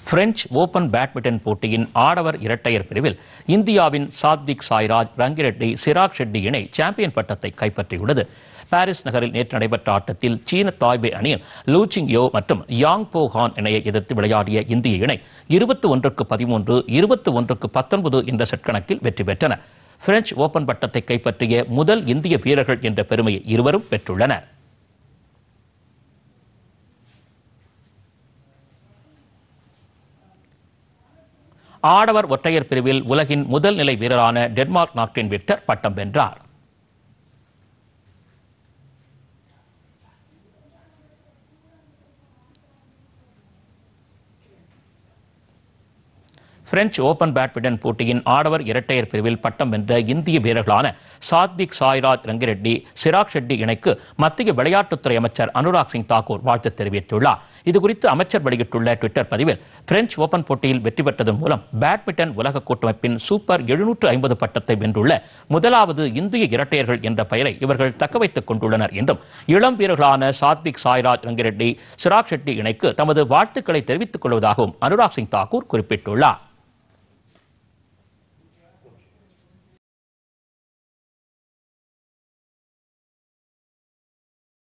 French open badminton போட்டியின் ஆடவர் இரட்டையர் பிரிவில் இந்தியாவின் சாத்விக் சாய்ராஜ் ரங்கிரெட்டி சிராக் ஷெட்டி இணை சாம்பியன் பட்டத்தை கைப்பற்றியுள்ளது பாரிஸ் நகரில் நேற்று நடைபெற்ற ஆட்டத்தில் சீன தாய்பே அணியின் லூச்சிங் யோ மற்றும் யாங் போ ஹான் இணையை எதிர்த்து விளையாடிய இந்திய இணை இருபத்தி ஒன்றுக்கு பதிமூன்று இருபத்தி ஒன்றுக்கு பத்தொன்பது என்ற செட் கணக்கில் வெற்றி பெற்றன பிரெஞ்சு ஓபன் பட்டத்தை கைப்பற்றிய முதல் இந்திய வீரர்கள் என்ற பெருமையை இருவரும் பெற்றுள்ளனர் ஆடவர் ஒற்றையர் பிரிவில் உலகின் முதல் நிலை வீரரான டென்மார்க் நாட்டின் விக்டர் பட்டம் வென்றார் பிரெஞ்சு ஓபன் பேட்மிண்டன் போட்டியின் ஆடவர் இரட்டையர் பிரிவில் பட்டம் வென்ற இந்திய வீரர்களான சாத்விக் சாய்ராஜ் ரங்கிரெட்டி சிராக் ஷெட்டி இணைக்கு மத்திய விளையாட்டுத்துறை அமைச்சர் அனுராக் சிங் தாக்கூர் வாழ்த்து தெரிவித்துள்ளார் இதுகுறித்து அமைச்சர் வெளியிட்டுள்ள ட்விட்டர் பதிவில் பிரெஞ்சு ஓபன் போட்டியில் வெற்றி பெற்றதன் மூலம் பேட்மிண்டன் உலக கூட்டமைப்பின் சூப்பர் எழுநூற்று ஐம்பது பட்டத்தை வென்றுள்ள முதலாவது இந்திய இரட்டையர்கள் என்ற பெயரை இவர்கள் தக்கவைத்துக் கொண்டுள்ளனர் என்றும் இளம் வீரர்களான சாத்விக் சாய்ராஜ் ரங்கிரெட்டி சிராக் ஷெட்டி இணைக்கு தமது வாழ்த்துக்களை தெரிவித்துக் கொள்வதாகவும் அனுராக் சிங் தாக்கூர் குறிப்பிட்டுள்ளார்